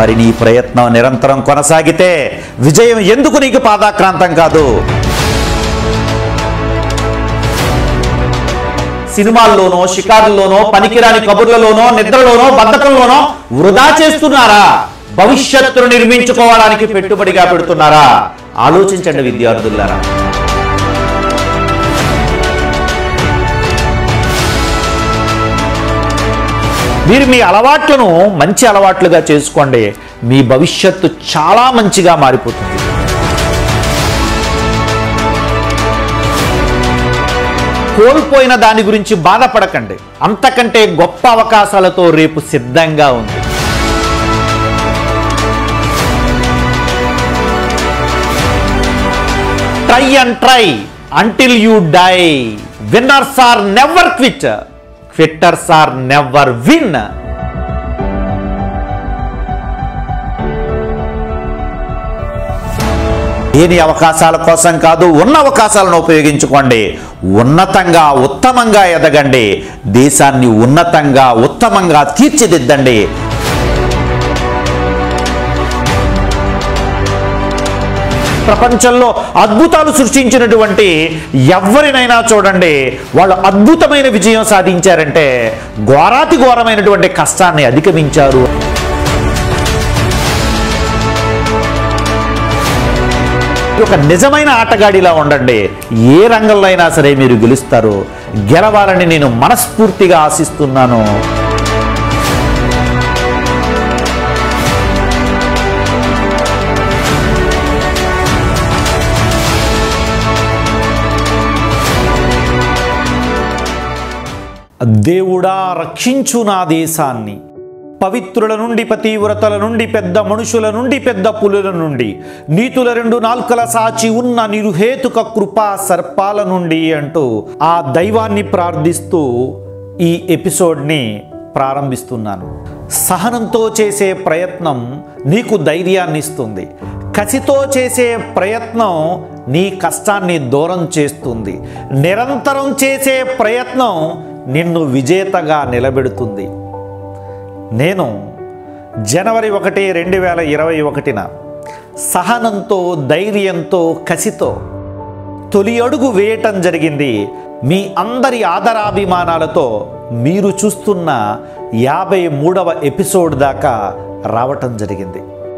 మరి నీ ప్రయత్నం నిరంతరం కొనసాగితే విజయం ఎందుకు నీకు పాదాక్రాంతం కాదు సినిమాల్లోనో షికారుల్లోనో పనికిరాని కబుర్లలోనో నిద్రలోనో బద్ధకంలోనో వృధా చేస్తున్నారా భవిష్యత్తును నిర్మించుకోవడానికి పెట్టుబడిగా పెడుతున్నారా ఆలోచించండి విద్యార్థులారా మీరు మీ అలవాట్లను మంచి అలవాట్లుగా చేసుకోండి మీ భవిష్యత్తు చాలా మంచిగా మారిపోతుంది కోల్పోయిన దాని గురించి బాధపడకండి అంతకంటే గొప్ప అవకాశాలతో రేపు సిద్ధంగా ఉంది try and try until you die winners are never quit quitters are never win దేని అవకాశాల కోసం కాదు ఉన్న అవకాశాలను ఉపయోగించుకోండి ఉన్నతంగా ఉత్తమంగా ఎదగండి దేశాన్ని ఉన్నతంగా ఉత్తమంగా తీర్చిదిద్దండి ప్రపంచంలో అద్భుతాలు సృష్టించినటువంటి ఎవరినైనా చూడండి వాళ్ళు అద్భుతమైన విజయం సాధించారంటే ఘోరాతి ఘోరమైనటువంటి కష్టాన్ని అధిగమించారు ఒక నిజమైన ఆటగాడిలా ఉండండి ఏ రంగంలో అయినా సరే మీరు గెలుస్తారు గెలవాలని నేను మనస్ఫూర్తిగా ఆశిస్తున్నాను దేవుడా రక్షించు నా దేశాన్ని పవిత్రుల నుండి పతివ్రతల నుండి పెద్ద మనుషుల నుండి పెద్ద పులుల నుండి నీతుల రెండు నాల్కల సాచి ఉన్న నిరుహేతుక కృపా సర్పాల నుండి అంటూ ఆ దైవాన్ని ప్రార్థిస్తూ ఈ ఎపిసోడ్ని ప్రారంభిస్తున్నాను సహనంతో చేసే ప్రయత్నం నీకు ధైర్యాన్ని ఇస్తుంది కసితో చేసే ప్రయత్నం నీ కష్టాన్ని దూరం చేస్తుంది నిరంతరం చేసే ప్రయత్నం నిన్ను విజేతగా నిలబెడుతుంది నేను జనవరి ఒకటి రెండు వేల ఇరవై ఒకటిన సహనంతో ధైర్యంతో కసితో తొలి అడుగు వేయటం జరిగింది మీ అందరి ఆదరాభిమానాలతో మీరు చూస్తున్న యాభై మూడవ ఎపిసోడ్ దాకా రావటం జరిగింది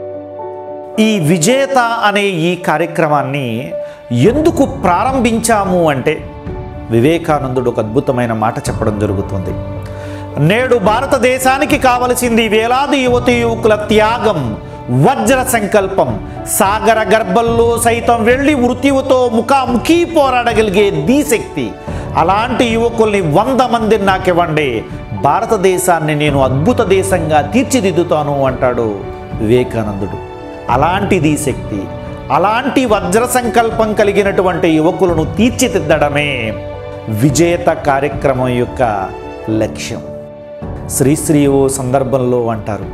ఈ విజేత అనే ఈ కార్యక్రమాన్ని ఎందుకు ప్రారంభించాము అంటే వివేకానందుడు ఒక అద్భుతమైన మాట చెప్పడం జరుగుతుంది నేడు భారతదేశానికి కావలసింది వేలాది యువతి యువకుల త్యాగం వజ్ర సంకల్పం సాగర గర్భంలో సైతం వెళ్ళి మృత్యువుతో ముఖాముఖి పోరాడగలిగే దీశక్తి అలాంటి యువకుల్ని వంద మందిని నాకివ్వండి భారతదేశాన్ని నేను అద్భుత దేశంగా తీర్చిదిద్దుతాను అంటాడు వివేకానందుడు అలాంటి దీశక్తి అలాంటి వజ్ర సంకల్పం కలిగినటువంటి యువకులను తీర్చిదిద్దడమే విజేత కార్యక్రమం యొక్క లక్ష్యం శ్రీశ్రీ ఓ సందర్భంలో అంటారు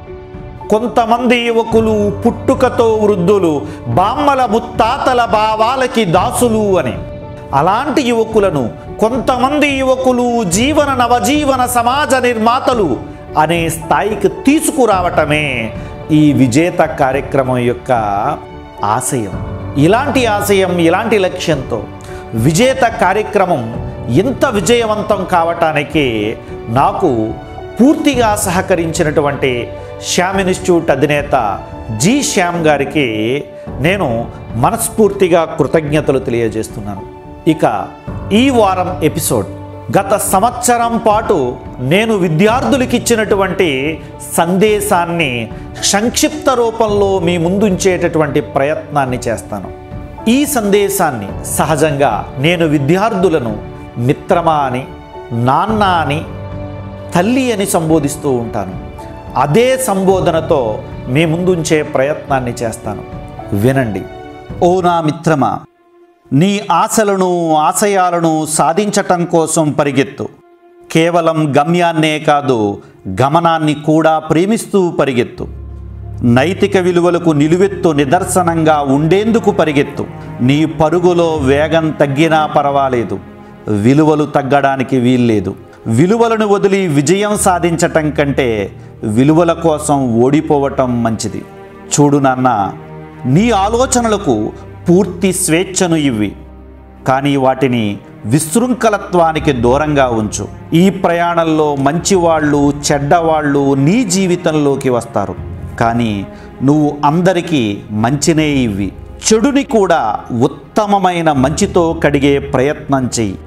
కొంతమంది యువకులు పుట్టుకతో వృద్ధులు బామ్మల ముత్తాతల భావాలకి దాసులు అని అలాంటి యువకులను కొంతమంది యువకులు జీవన నవజీవన సమాజ నిర్మాతలు అనే స్థాయికి తీసుకురావటమే ఈ విజేత కార్యక్రమం యొక్క ఆశయం ఇలాంటి ఆశయం ఇలాంటి లక్ష్యంతో విజేత కార్యక్రమం ఇంత విజయవంతం కావటానికి నాకు పూర్తిగా సహకరించినటువంటి శ్యామ్ ఇన్స్టిట్యూట్ అధినేత జి శ్యామ్ గారికి నేను మనస్ఫూర్తిగా కృతజ్ఞతలు తెలియజేస్తున్నాను ఇక ఈ వారం ఎపిసోడ్ గత సంవత్సరం పాటు నేను విద్యార్థులకు ఇచ్చినటువంటి సందేశాన్ని సంక్షిప్త రూపంలో మీ ముందుంచేటటువంటి ప్రయత్నాన్ని చేస్తాను ఈ సందేశాన్ని సహజంగా నేను విద్యార్థులను మిత్రమా అని నాన్న అని తల్లి అని సంబోధిస్తూ ఉంటాను అదే సంబోధనతో మీ ముందుంచే ప్రయత్నాన్ని చేస్తాను వినండి ఓ నా మిత్రమా నీ ఆశలను ఆశయాలను సాధించటం కోసం పరిగెత్తు కేవలం గమ్యాన్నే కాదు గమనాన్ని కూడా ప్రేమిస్తూ పరిగెత్తు నైతిక విలువలకు నిలువెత్తు నిదర్శనంగా ఉండేందుకు పరిగెత్తు నీ పరుగులో వేగం తగ్గినా పర్వాలేదు విలువలు తగ్గడానికి వీల్లేదు విలువలను వదిలి విజయం సాధించటం కంటే విలువల కోసం ఓడిపోవటం మంచిది చూడు నాన్న నీ ఆలోచనలకు పూర్తి స్వేచ్ఛను ఇవ్వి కానీ వాటిని విశృంఖలత్వానికి దూరంగా ఉంచు ఈ ప్రయాణంలో మంచివాళ్ళు చెడ్డవాళ్ళు నీ జీవితంలోకి వస్తారు కానీ నువ్వు అందరికీ మంచినే ఇవ్వి చెడుని కూడా ఉత్తమమైన మంచితో కడిగే ప్రయత్నం చెయ్యి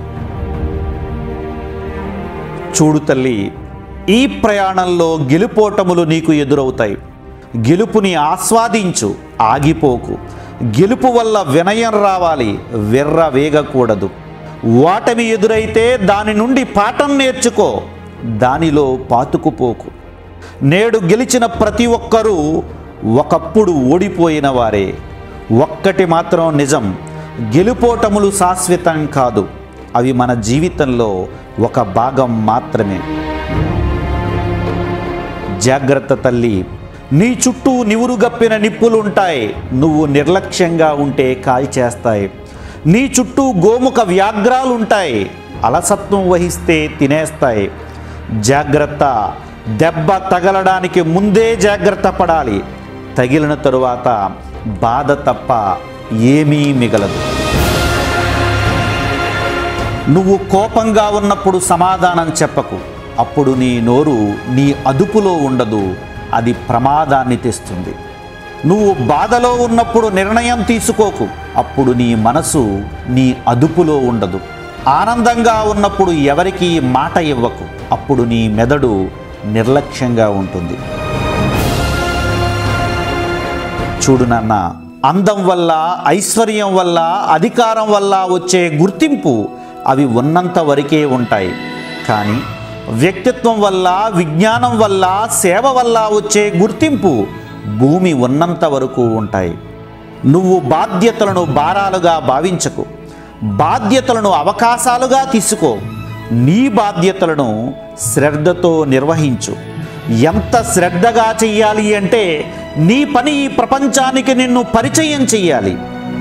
చూడు తల్లి ఈ ప్రయాణంలో గెలుపోటములు నీకు ఎదురవుతాయి గెలుపుని ఆస్వాదించు ఆగిపోకు గెలుపు వల్ల వినయం రావాలి వెర్ర వేగకూడదు ఓటమి ఎదురైతే దాని నుండి పాఠం నేర్చుకో దానిలో పాతుకుపోకు నేడు గెలిచిన ప్రతి ఒక్కరూ ఒకప్పుడు ఓడిపోయిన వారే ఒక్కటి మాత్రం నిజం గెలుపోటములు శాశ్వతం కాదు అవి మన జీవితంలో ఒక భాగం మాత్రమే జాగ్రత్త తల్లి నీ చుట్టూ నివురుగప్పిన నిప్పులుంటాయి నువ్వు నిర్లక్ష్యంగా ఉంటే కాల్చేస్తాయి నీ చుట్టూ గోముఖ వ్యాఘ్రాలుంటాయి అలసత్వం వహిస్తే తినేస్తాయి జాగ్రత్త దెబ్బ తగలడానికి ముందే జాగ్రత్త పడాలి తగిలిన తరువాత బాధ తప్ప ఏమీ మిగలదు నువ్వు కోపంగా ఉన్నప్పుడు సమాధానం చెప్పకు అప్పుడు నీ నోరు నీ అదుపులో ఉండదు అది ప్రమాదాన్ని తెస్తుంది నువ్వు బాధలో ఉన్నప్పుడు నిర్ణయం తీసుకోకు అప్పుడు నీ మనసు నీ అదుపులో ఉండదు ఆనందంగా ఉన్నప్పుడు ఎవరికి మాట ఇవ్వకు అప్పుడు నీ మెదడు నిర్లక్ష్యంగా ఉంటుంది చూడు నాన్న అందం వల్ల ఐశ్వర్యం వల్ల అధికారం వల్ల వచ్చే గుర్తింపు అవి ఉన్నంత వరకే ఉంటాయి కానీ వ్యక్తిత్వం వల్ల విజ్ఞానం వల్ల సేవ వల్ల వచ్చే గుర్తింపు భూమి ఉన్నంత వరకు ఉంటాయి నువ్వు బాధ్యతలను భారాలుగా భావించకు బాధ్యతలను అవకాశాలుగా తీసుకో నీ బాధ్యతలను శ్రద్ధతో నిర్వహించు ఎంత శ్రద్ధగా చెయ్యాలి అంటే నీ పని ఈ ప్రపంచానికి నిన్ను పరిచయం చెయ్యాలి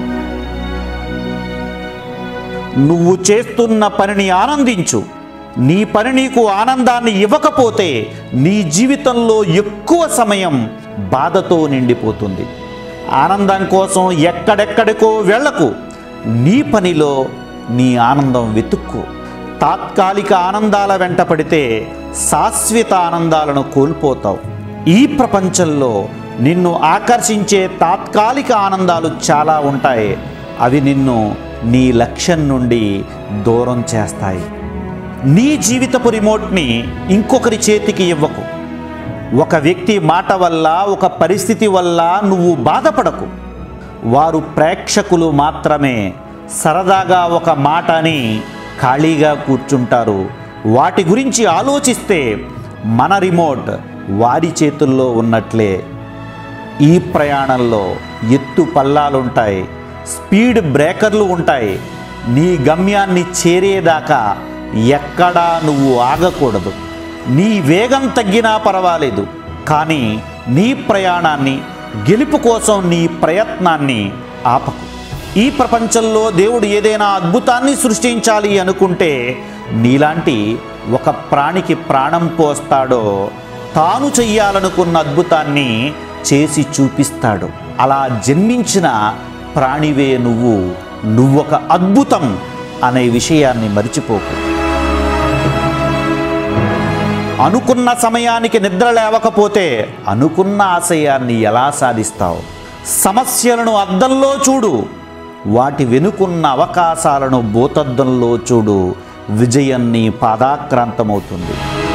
నువ్వు చేస్తున్న పనిని ఆనందించు నీ పని నీకు ఆనందాన్ని ఇవ్వకపోతే నీ జీవితంలో ఎక్కువ సమయం బాధతో నిండిపోతుంది ఆనందం కోసం ఎక్కడెక్కడికో వెళ్ళకు నీ పనిలో నీ ఆనందం వెతుక్కో తాత్కాలిక ఆనందాల వెంట పడితే శాశ్వత ఆనందాలను కోల్పోతావు ఈ ప్రపంచంలో నిన్ను ఆకర్షించే తాత్కాలిక ఆనందాలు చాలా ఉంటాయి అవి నిన్ను నీ లక్ష్యం నుండి దూరం చేస్తాయి నీ జీవితపు రిమోట్ని ఇంకొకరి చేతికి ఇవ్వకు ఒక వ్యక్తి మాట వల్ల ఒక పరిస్థితి వల్ల నువ్వు బాధపడకు వారు ప్రేక్షకులు మాత్రమే సరదాగా ఒక మాటని ఖాళీగా కూర్చుంటారు వాటి గురించి ఆలోచిస్తే మన రిమోట్ వారి చేతుల్లో ఉన్నట్లే ఈ ప్రయాణంలో ఎత్తు పల్లాలుంటాయి స్పీడ్ బ్రేకర్లు ఉంటాయి నీ గమ్యాన్ని చేరేదాకా ఎక్కడా నువ్వు ఆగకూడదు నీ వేగం తగ్గినా పర్వాలేదు కానీ నీ ప్రయాణాన్ని గెలుపు కోసం నీ ప్రయత్నాన్ని ఆపకు ఈ ప్రపంచంలో దేవుడు ఏదైనా అద్భుతాన్ని సృష్టించాలి అనుకుంటే నీలాంటి ఒక ప్రాణికి ప్రాణం పోస్తాడో తాను చెయ్యాలనుకున్న అద్భుతాన్ని చేసి చూపిస్తాడు అలా జన్మించిన ప్రాణివే నువ్వు నువ్వొక అద్భుతం అనే విషయాన్ని మర్చిపోకు అనుకున్న సమయానికి నిద్ర లేవకపోతే అనుకున్న ఆశయాన్ని ఎలా సాధిస్తావు సమస్యలను అద్దంలో చూడు వాటి వెనుకున్న అవకాశాలను భూతద్దంలో చూడు విజయం నీ పాదాక్రాంతమవుతుంది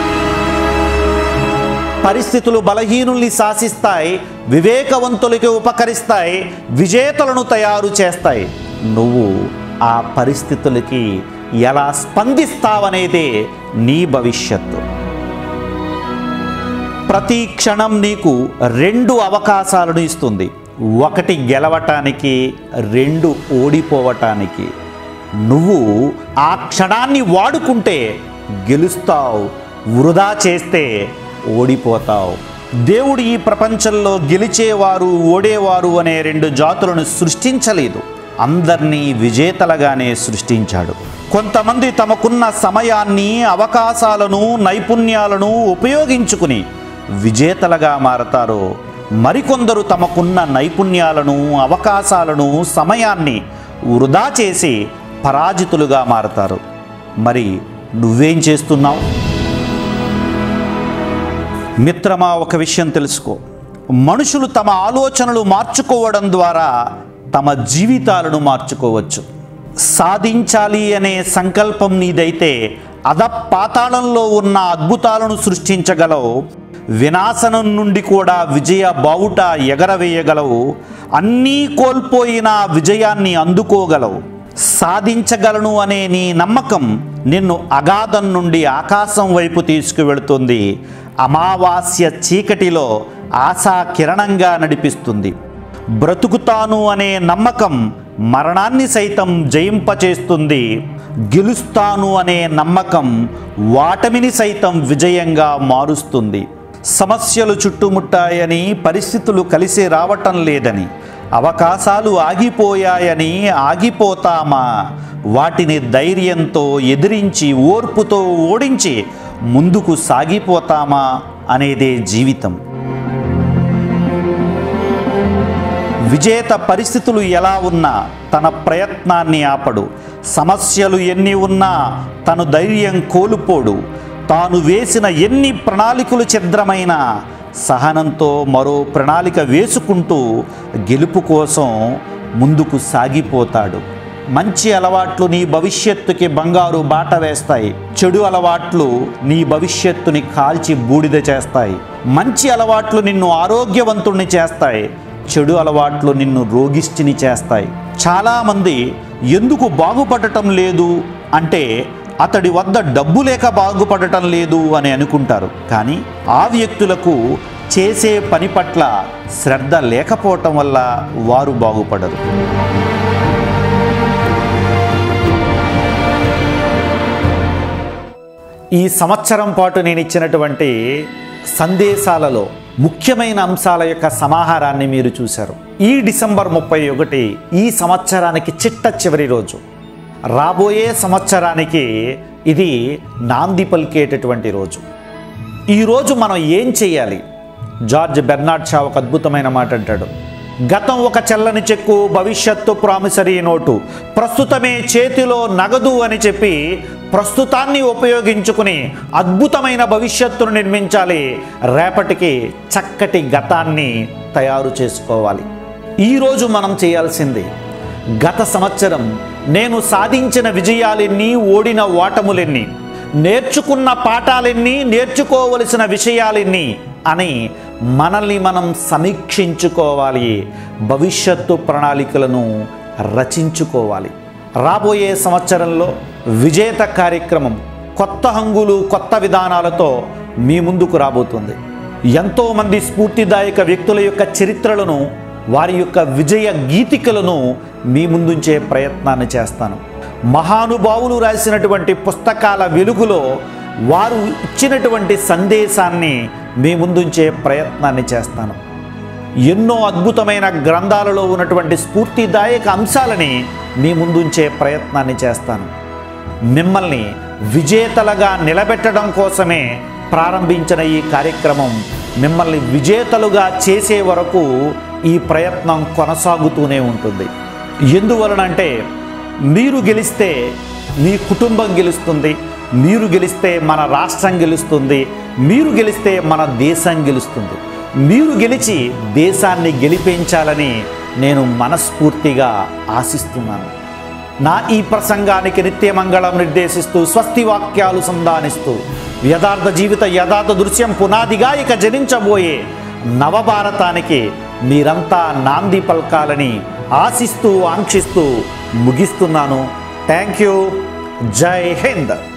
పరిస్థితులు బలహీనుల్ని శాసిస్తాయి వివేకవంతులకి ఉపకరిస్తాయి విజేతలను తయారు చేస్తాయి నువ్వు ఆ పరిస్థితులకి ఎలా స్పందిస్తావనేదే నీ భవిష్యత్తు ప్రతి క్షణం నీకు రెండు అవకాశాలను ఇస్తుంది ఒకటి గెలవటానికి రెండు ఓడిపోవటానికి నువ్వు ఆ క్షణాన్ని వాడుకుంటే గెలుస్తావు వృధా చేస్తే ఓడిపోతావు దేవుడు ఈ ప్రపంచంలో గెలిచేవారు ఓడేవారు అనే రెండు జాతులను సృష్టించలేదు అందరినీ విజేతలుగానే సృష్టించాడు కొంతమంది తమకున్న సమయాన్ని అవకాశాలను నైపుణ్యాలను ఉపయోగించుకుని విజేతలుగా మారతారో మరికొందరు తమకున్న నైపుణ్యాలను అవకాశాలను సమయాన్ని వృధా చేసి పరాజితులుగా మారతారు మరి నువ్వేం చేస్తున్నావు మిత్రమా ఒక విషయం తెలుసుకో మనుషులు తమ ఆలోచనలు మార్చుకోవడం ద్వారా తమ జీవితాలను మార్చుకోవచ్చు సాధించాలి అనే సంకల్పం నీదైతే అద పాతాళంలో ఉన్న అద్భుతాలను సృష్టించగలవు వినాశనం నుండి కూడా విజయ బావుట ఎగరవేయగలవు అన్నీ కోల్పోయిన విజయాన్ని అందుకోగలవు సాధించగలను అనే నీ నమ్మకం నిన్ను అగాధం నుండి ఆకాశం వైపు తీసుకువెళుతుంది అమావాస్య చీకటిలో ఆశా కిరణంగా నడిపిస్తుంది బ్రతుకుతాను అనే నమ్మకం మరణాన్ని సైతం జయింపచేస్తుంది గెలుస్తాను అనే నమ్మకం వాటమిని సైతం విజయంగా మారుస్తుంది సమస్యలు చుట్టుముట్టాయని పరిస్థితులు కలిసి రావటం లేదని అవకాశాలు ఆగిపోయాయని ఆగిపోతామా వాటిని ధైర్యంతో ఎదిరించి ఓర్పుతో ఓడించి ముందుకు సాగిపోతామా అనేదే జీవితం విజేత పరిస్థితులు ఎలా ఉన్నా తన ప్రయత్నాన్ని ఆపడు సమస్యలు ఎన్ని ఉన్నా తను ధైర్యం కోల్పోడు తాను వేసిన ఎన్ని ప్రణాళికలు ఛిద్రమైన సహనంతో మరో ప్రణాళిక వేసుకుంటూ గెలుపు కోసం ముందుకు సాగిపోతాడు మంచి అలవాట్లు నీ భవిష్యత్తుకి బంగారు బాట వేస్తాయి చెడు అలవాట్లు నీ భవిష్యత్తుని కాల్చి బూడిద చేస్తాయి మంచి అలవాట్లు నిన్ను ఆరోగ్యవంతుణ్ణి చేస్తాయి చెడు అలవాట్లు నిన్ను రోగిష్టిని చేస్తాయి చాలామంది ఎందుకు బాగుపడటం లేదు అంటే అతడి వద్ద డబ్బు లేక బాగుపడటం లేదు అని అనుకుంటారు కానీ ఆ వ్యక్తులకు చేసే పని పట్ల శ్రద్ధ లేకపోవటం వల్ల వారు బాగుపడరు ఈ సంవత్సరం పాటు నేను ఇచ్చినటువంటి సందేశాలలో ముఖ్యమైన అంశాల యొక్క సమాహారాన్ని మీరు చూశారు ఈ డిసెంబర్ ముప్పై ఒకటి ఈ సంవత్సరానికి చిట్ట చివరి రోజు రాబోయే సంవత్సరానికి ఇది నాంది పలికేటటువంటి రోజు ఈరోజు మనం ఏం చేయాలి జార్జ్ బెర్నాడ్ షా ఒక అద్భుతమైన మాట అంటాడు గతం ఒక చెల్లని చెక్కు భవిష్యత్తు ప్రామిసరీ నోటు ప్రస్తుతమే చేతిలో నగదు అని చెప్పి ప్రస్తుతాన్ని ఉపయోగించుకుని అద్భుతమైన భవిష్యత్తును నిర్మించాలి రేపటికి చక్కటి గతాన్ని తయారు చేసుకోవాలి ఈరోజు మనం చేయాల్సింది గత సంవత్సరం నేను సాధించిన విజయాలెన్ని ఓడిన ఓటములెన్ని నేర్చుకున్న పాఠాలెన్ని నేర్చుకోవలసిన విషయాలెన్ని అని మనల్ని మనం సమీక్షించుకోవాలి భవిష్యత్తు ప్రణాళికలను రచించుకోవాలి రాబోయే సంవత్సరంలో విజేత కార్యక్రమం కొత్త హంగులు కొత్త విధానాలతో మీ ముందుకు రాబోతుంది ఎంతోమంది స్ఫూర్తిదాయక వ్యక్తుల యొక్క చరిత్రలను వారి యొక్క విజయ గీతికలను మీ ముందుంచే ప్రయత్నాన్ని చేస్తాను మహానుభావులు రాసినటువంటి పుస్తకాల వెలుగులో వారు ఇచ్చినటువంటి సందేశాన్ని మీ ముందుంచే ప్రయత్నాన్ని చేస్తాను ఎన్నో అద్భుతమైన గ్రంథాలలో ఉన్నటువంటి స్ఫూర్తిదాయక అంశాలని మీ ముందుంచే ప్రయత్నాన్ని చేస్తాను మిమ్మల్ని విజేతలుగా నిలబెట్టడం కోసమే ప్రారంభించిన ఈ కార్యక్రమం మిమ్మల్ని విజేతలుగా చేసే వరకు ఈ ప్రయత్నం కొనసాగుతూనే ఉంటుంది ఎందువలనంటే మీరు గెలిస్తే మీ కుటుంబం గెలుస్తుంది మీరు గెలిస్తే మన రాష్ట్రం గెలుస్తుంది మీరు గెలిస్తే మన దేశం గెలుస్తుంది మీరు గెలిచి దేశాన్ని గెలిపించాలని నేను మనస్ఫూర్తిగా ఆశిస్తున్నాను నా ఈ ప్రసంగానికి నిత్యమంగళం నిర్దేశిస్తూ స్వస్తి వాక్యాలు సంధానిస్తూ యథార్థ జీవిత యథార్థ దృశ్యం పునాదిగా ఇక జనించబోయే నవభారతానికి మీరంతా నాంది పల్కాలని ఆశిస్తూ ఆంక్షిస్తూ ముగిస్తున్నాను థ్యాంక్ యూ జై హింద్